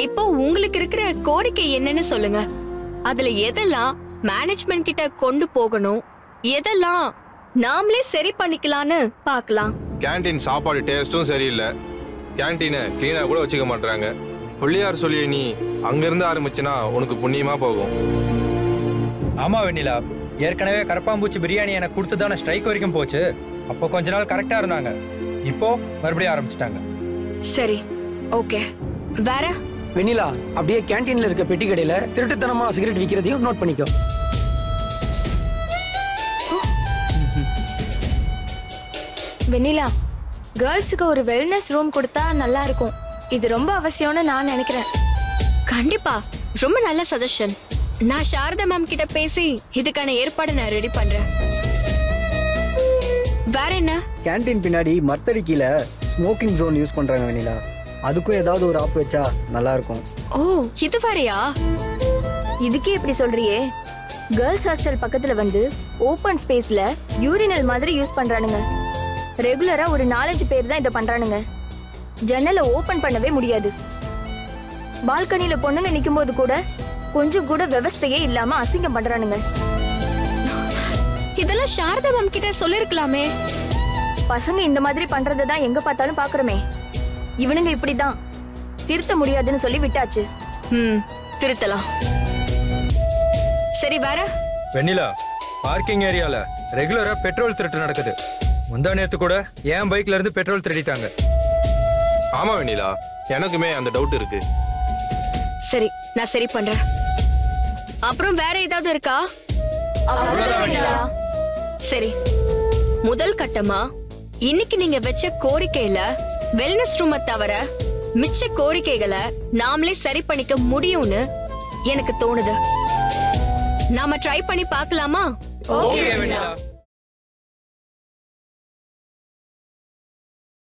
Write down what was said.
இப்போ உங்களுக்கு இருக்கிற கோரிக்கை என்னன்னு சொல்லுங்க அதுல எதெல்லாம் மேனேஜ்மெண்ட் கிட்ட கொண்டு போகணும் எதெல்லாம் நாமளே சரி பண்ணிக்கலாம்னு பார்க்கலாம் கேண்டீன் சாப்பாடு டேஸ்ட்டும் சரியில்லை கேண்டீனை க்ளீனாக கூட வச்சுக்க மாட்றாங்க பிள்ளையார் சொல்லிய நீ அங்கேருந்து ஆரம்பிச்சுனா உனக்கு புண்ணியமாக போகும் ஆமா வெண்ணிலா ஏற்கனவே கரப்பாம்பூச்சி பிரியாணி எனக்கு கொடுத்துதானே ஸ்ட்ரைக் வரைக்கும் போச்சு அப்போ கொஞ்ச நாள் கரெக்டா இருந்தாங்க இப்போ மறுபடியும் ஆரம்பிச்சிட்டாங்க சரி ஓகே வேற வெண்ணிலா அப்படியே கேண்டீன்ல இருக்க பெட்டி கடையில திருட்டுத்தனமா சிகரெட் விற்கிறதையும் நோட் பண்ணிக்கோ வெண்ணிலா கேர்ள்ஸுக்கு ஒரு வெல்னஸ் ரூம் கொடுத்தா நல்லா இருக்கும் இது ரொம்ப அவசியம்னு நான் நினைக்கிறேன் கண்டிப்பா ரொம்ப நல்ல சஜஷன் நான் சாரதா மேம் கிட்ட பேசி இதுக்கான ஏற்பாடு நான் ரெடி பண்றேன் வேற என்ன கேண்டீன் பின்னாடி மர்த்தடி கீழே ஸ்மோக்கிங் ஜோன் யூஸ் பண்றாங்க வெண்ணிலா அதுக்கும் ஏதாவது ஒரு ஆப் வச்சா நல்லா இருக்கும் ஓ இது வேறயா இதுக்கே இப்படி சொல்றியே கேர்ள்ஸ் ஹாஸ்டல் பக்கத்துல வந்து ஓபன் ஸ்பேஸ்ல யூரினல் மாதிரி யூஸ் பண்றானுங்க ரெகுலரா ஒரு நாலஞ்சு பேர் தான் இதை பண்றானுங்க ஜன்னலை ஓபன் பண்ணவே முடியாது பால்கனில பொண்ணுங்க நிக்கும்போது கூட கொஞ்சம் கூட விவஸ்தையே இல்லாம அசிங்கம் பண்றானுங்க இதெல்லாம் சாரதா மேம் கிட்ட சொல்லிருக்கலாமே பசங்க இந்த மாதிரி பண்றதை தான் எங்க பார்த்தாலும் பாக்குறோமே இவனுங்க இப்படிதான் திருத்த முடியாதுன்னு சொல்லி விட்டாச்சு ம் திருத்தலாம் சரி வேற வெண்ணிலா பார்க்கிங் ஏரியால ரெகுலரா பெட்ரோல் திருட்டு நடக்குது முந்தா நேத்து கூட என் பைக்ல இருந்து பெட்ரோல் திருடிட்டாங்க ஆமாம் வெண்ணிலா எனக்குமே அந்த டவுட் இருக்கு சரி நான் சரி பண்றேன் அப்புறம் வேற ஏதாவது இருக்கா சரி முதல் கட்டமா இன்னைக்கு நீங்க வச்ச கோரிக்கையில வெல்னஸ் ரூமை தவிர மிச்ச கோரிக்கைகளை நாமளே சரி பண்ணிக்க முடியும்னு எனக்கு தோணுது நாம ட்ரை பண்ணி பார்க்கலாமா ஓகே வெண்ணிலா